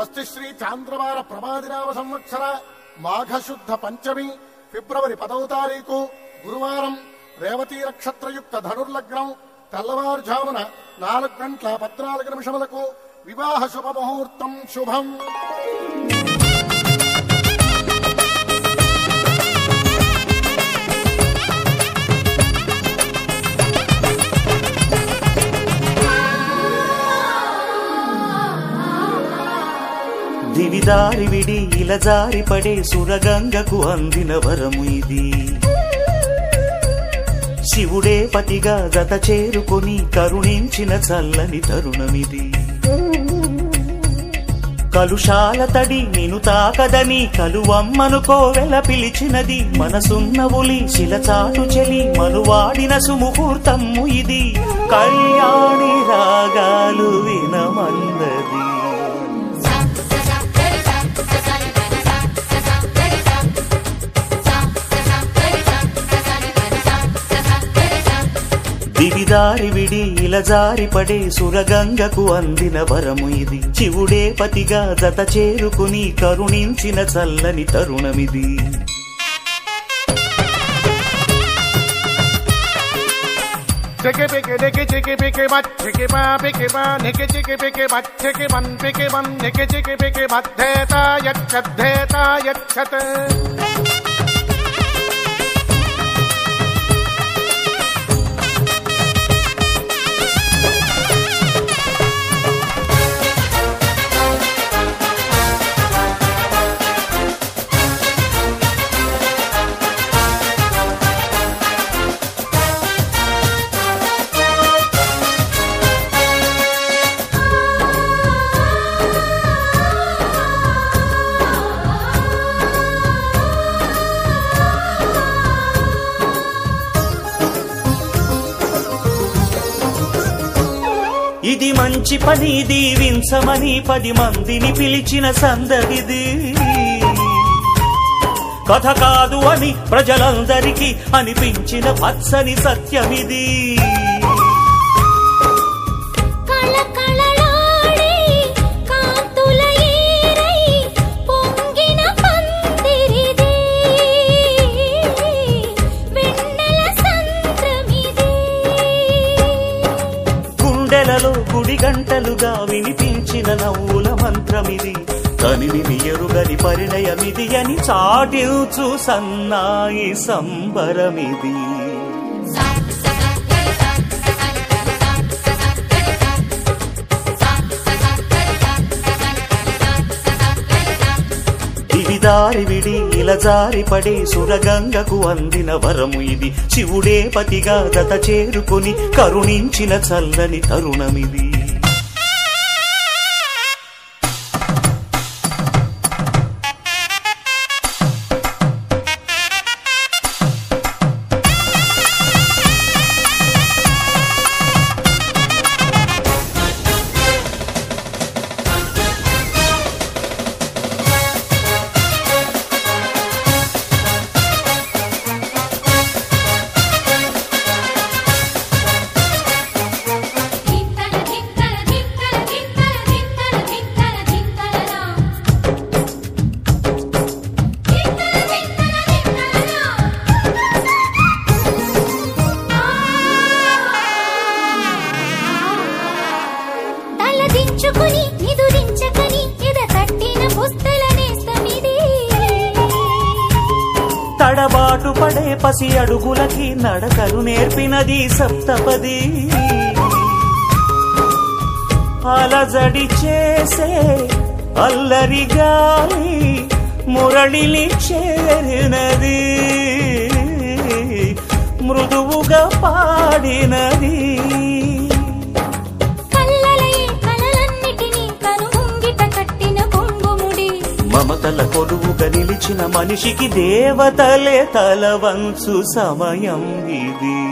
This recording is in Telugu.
స్వస్తి శ్రీ చాంద్రవార ప్రభాదిరామ సంవత్సర మాఘశుద్ధ పంచమి ఫిబ్రవరి పదవ తారీఖు గురువారం రేవతీ నక్షత్రయుక్త ధనుర్లగ్నం తెల్లవారుజామున నాలుగు గంటల పద్నాలుగు నిమిషములకు వివాహ శుభముహూర్తం శుభం దివిదారి విడి ఇలజారి పడే సురగంగకు అందిన వరము ఇది శివుడే పతిగా జత చేరుకొని కరుణించిన చల్లని తరుణమిది కలుషాల తడి నిను తాకదని కలువమ్మను కోవెల పిలిచినది మనసున్న ఉలి శిలచాటు చెలి మనువాడిన సుముహూర్తము ఇది కళ్యాణి రాగాలు వినమందది దివిదారి విడి ఇలజారి పడే సురగంగకు అందిన వరము ఇది శివుడే పతిగా జత చేరుకుని కరుణించిన చల్లని తరుణమిది Chicky picky nicky chicky picky butt chicky ba picky ba nicky chicky picky butt chicky bun picky bun nicky chicky picky butt dheta yachat dheta yachat ఇది మంచి పని దీవించమని పది మందిని పిలిచిన సందడిది కథ కాదు అని ప్రజలందరికీ అనిపించిన పచ్చని సత్యమిది కళకళలాడే కాంతుల ఏరై పొంగిన పందిరిది వెన్నెల సంద్రమిది గుండెలలో గుడి గంటలుగా వినిపించిన నవ్వుల మంత్రమిది కనివిని ఎరుగని పరిణయమిది అని చాటిల్చు సన్నాయి సంబరమిది దివిదారి విడి ఇలజారి పడే సురగంగకు అందిన వరము ఇది శివుడే పతిగా గత చేరుకొని కరుణించిన చల్లని తరుణమిది ధింతల ధింతల ధింతల ధింతల ధింతల ధింతల ధింతలనా ధింతల ధింతల ధింతలనా తలదించుకుని నిదురించకని ఎద తట్టిన పుస్తల నేస్తమిది తడబాటు పడే పసి అడుగులకి నడకలు నేర్పినది సప్తపది అలజడి చేసే అల్లరి గాలి మురళిని చేరినది మృదువుగా పాడినది కల్లలయే కలలన్నిటినీ కనుముంగిట కట్టిన కొంగుముడి మమతల కొలువుగా నిలిచిన మనిషికి దేవతలే తల వంచు సమయం ఇది